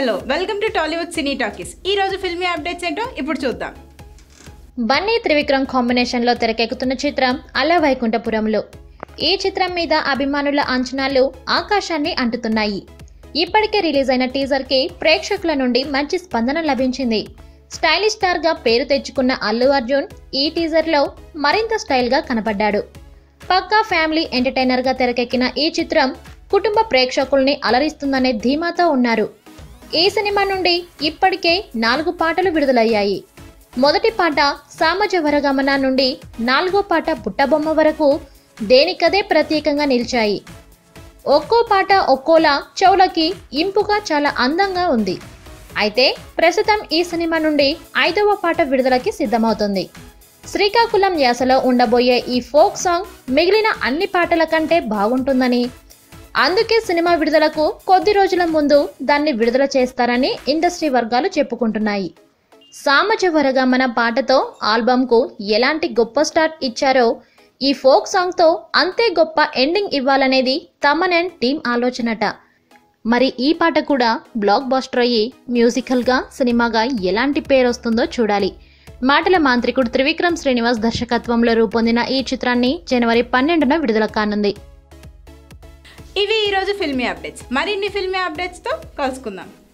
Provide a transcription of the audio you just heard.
hello welcome to Tollywood cine talkies ఈ రోజు filmy updates ఏంటో ఇప్పుడు చూద్దాం బన్నీ త్రివిక్రమ్ కాంబినేషన్లో తెరకెక్కుతున్న చిత్రం అల వైకుంఠపురంలో ఈ చిత్రం మీద అభిమానుల అంచనాలు ఆకాశాన్ని అంటుతున్నాయి ఇప్పటికే రిలీజ్ అయిన టీజర్కి ప్రేక్షకుల నుండి మంచి స్పందన లభించింది స్టైలిష్ స్టార్గా పేరు తెచ్చుకున్న అల్లు అర్జున్ ఈ టీజర్లో మరింత స్టైల్గా కనపడ్డాడు పక్కా ఫ్యామిలీ ఎంటర్టైనర్గా తెరకెక్కిన ఈ చిత్రం కుటుంబ ప్రేక్షకుల్ని అలరిస్తుందనే ధీమాతో ఉన్నారు ఈ సినిమా నుండి ఇప్పటికే నాలుగు పాటలు విడుదలయ్యాయి మొదటి పాట సామజ వరగమన నుండి నాలుగో పాట బుట్టబొమ్మ వరకు దేనికదే ప్రత్యేకంగా నిలిచాయి ఒక్కో పాట ఒక్కోలా చెవులకి ఇంపుగా చాలా అందంగా ఉంది అయితే ప్రస్తుతం ఈ సినిమా నుండి ఐదవ పాట విడుదలకి సిద్ధమవుతుంది శ్రీకాకుళం యాసలో ఉండబోయే ఈ ఫోక్ సాంగ్ మిగిలిన అన్ని పాటల కంటే బాగుంటుందని అందుకే సినిమా విడుదలకు కొద్ది రోజుల ముందు దాన్ని విడుదల చేస్తారని ఇండస్ట్రీ వర్గాలు చెప్పుకుంటున్నాయి సామజ వరగమన పాటతో ఆల్బమ్కు ఎలాంటి గొప్ప స్టార్ట్ ఇచ్చారో ఈ ఫోక్ సాంగ్తో అంతే గొప్ప ఎండింగ్ ఇవ్వాలనేది తమన్ అండ్ టీం ఆలోచనట మరి ఈ పాట కూడా బ్లాక్ బాస్టర్ అయ్యి మ్యూజికల్గా సినిమాగా ఎలాంటి పేరు వస్తుందో చూడాలి మాటల మాంత్రికుడు త్రివిక్రమ్ శ్రీనివాస్ దర్శకత్వంలో రూపొందిన ఈ చిత్రాన్ని జనవరి పన్నెండున విడుదల కానుంది ఇవి ఈ రోజు ఫిల్మీ అప్డేట్స్ మరిన్ని ఫిల్మీ అప్డేట్స్తో కలుసుకుందాం